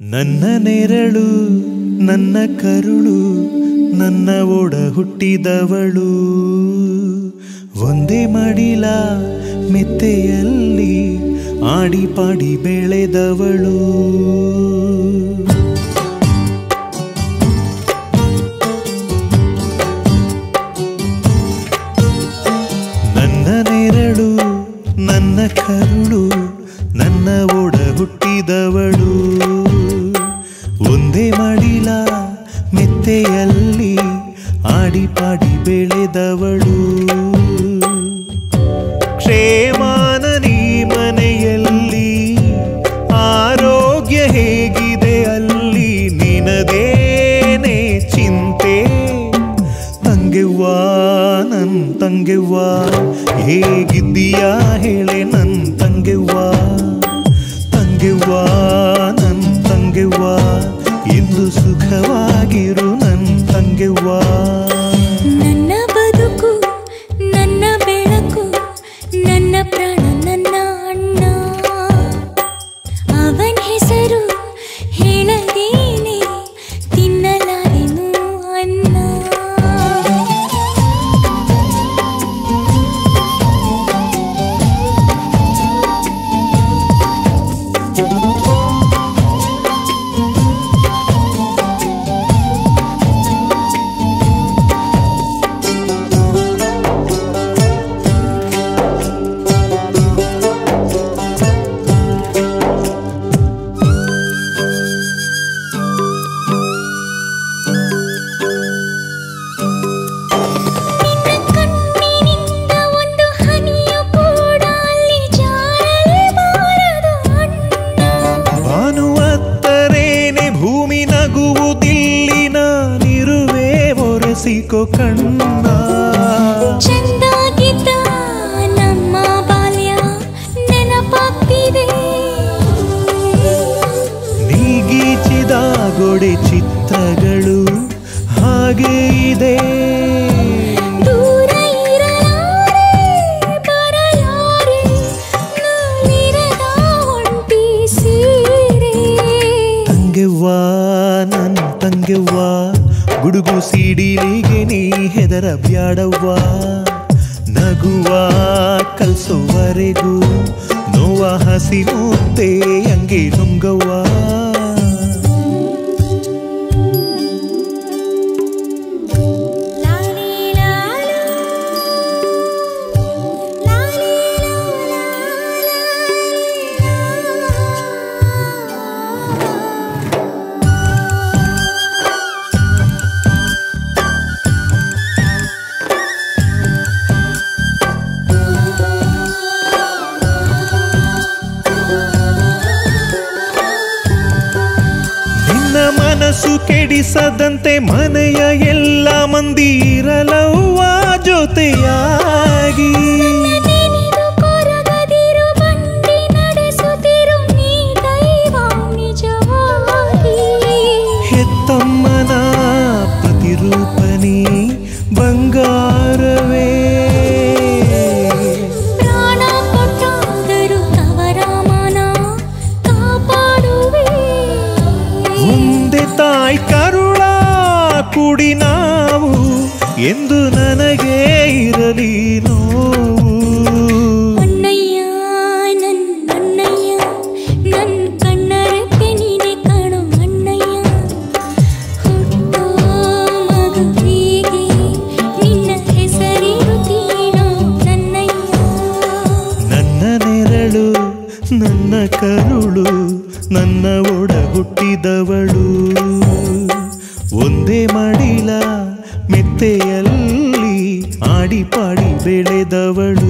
ನನ್ನ ನೆರಳು ನನ್ನ ಕರುಳು ನನ್ನ ಒಡ ಹುಟ್ಟಿದವಳು ಒಂದೇ ಮಡಿಲ ಮೆತ್ತೆಯಲ್ಲಿ ಆಡಿ ಪಾಡಿ ಬೆಳೆದವಳು ನನ್ನ ನೆರಳು ನನ್ನ ಕರುಳು ನನ್ನ ಒಡ ಹುಟ್ಟಿದವಳು ಒಂದೇ ಮಡಿಲ ಮೆತ್ತೆಯಲ್ಲಿ ಆಡಿ ಪಾಡಿ ಬೆಳೆದವಳು ಕ್ಷೇಮಾನ ನೀ ಮನೆಯಲ್ಲಿ ಆರೋಗ್ಯ ಹೇಗಿದೆ ಅಲ್ಲಿ ನಿನದೇನೆ ಚಿಂತೆ ತಂಗೆವ್ವಾ ನನ್ ತಂಗೆವ್ವಾ ಹೇಗಿದ್ದೀಯಾ ಹೇಳೆ ನನ್ ತಂಗೆವ್ವಾ ತಂಗೆವ್ವಾ ನನ್ ತಂಗೆವ್ವಾ ಇಂದು ಸುಖವಾಗಿರು ನನ್ ತಂಗೆವ್ವಾ ನನ್ನ ಬದುಕು ನನ್ನ ಬೆಳಕು ನನ್ನ ಪ್ರಾಣ ನನ್ನ ಅಣ್ಣ ಅವನ ಹೆಸರು ಹೇಳದೇನೆ ತಿನ್ನಲಾರೆನು ಅನ್ನ ನಿನ್ನ ಕಣ್ಣಿನಿಂದ ಒಂದು ಹನಿಯು ಕೂಡ ಅಲ್ಲಿ ಜಾರಲೇಬಾರದು ಅಣ್ಣ ಭಾನುವತ್ತರೇನೆ ಭೂಮಿ ನಗುವುದಿಲ್ಲಿ ನಾನಿರುವೆ ಒರೆಸಿಕೊ ಕಣ್ಣ ಚೆಂದಾಗಿದ್ದ ನಮ್ಮ ಬಾಲ್ಯ ನೆನಪಾಗ್ತಿದೆ ನೀಗೀಚಿದ ಗೋಡೆ ಚಿತ್ರಗಳು ಹಾಗೆ ಇದೆ ದೂರ ಇರಲಾರೆ ಬರಲಾರೆ ನಾನಿರದ ಒಂಟಿ ಸೀರೆ ತಂಗೆವ್ವಾ ನನ್ ತಂಗೆವ್ವಾ ಗುಡುಗು ಸಿಡಿಲಿಗೆ ನೀ ಹೆದರ ಬ್ಯಾಡವ್ವಾ ನಗುವ ಕಲ್ಸೋವರೆಗೂ ನೋವ ಹಸಿ ಮುತ್ತೆ ಹಂಗೆ ನುಂಗವ್ವಾ ಲಾಲಿ ಲಾಲು, ಲಾಲಿ ಲಾಲಾ, ನಿನ್ನ ಮನಸ್ಸು ಕೆಡಿಸದಂತೆ ಮನೆಯ ಎಲ್ಲ ಮಂದಿ ಇರಲವ್ವ ಜೊತೆಯಾಗಿ ನೆನೆದು ಕೊರಗದಿರು ಬಂಡಿ ನಡೆಸುತ್ತಿರು ನೀ ದೈವ ನಿಜವಾಗಿ ಹೆತ್ತಮ್ಮನ ಪ್ರತಿರೂಪನಿ ಬಂಗಾರವೇ ಪ್ರಾಣ ಕೊಟ್ಟಾದರೂ ತವರ ಮನ ಕಾಪಾಡುವೆ ಒಂದೇ ತಾಯಿ ಕರುಳ ಕುಡಿ ನಾವು ಎಂದು ನನಗೆ ಇರಲಿ ನೋವು ಅಣ್ಣಯ್ಯ ನನ್ ಅಣ್ಣಯ್ಯ ನನ್ ಕಣ್ಣರಕ್ಕೆ ನೀನೆ ಕಾಣು ಅಣ್ಣಯ್ಯ ಹುಟ್ಟೋ ಮಗುವಿಗೆ ನಿನ್ನ ಹೆಸರಿರುತ್ತೀನೋ ನನ್ನಯ್ಯ ನನ್ನ ನೆರಳು ನನ್ನ ಕರುಳು ನನ್ನ ಒಡ ಹುಟ್ಟಿದವಳು ಒಂದೇ ಮಡಿಲ ಮೆತ್ತೆಯಲ್ಲಿ ಆಡಿ ಪಾಡಿ ಬೆಳೆದವಳು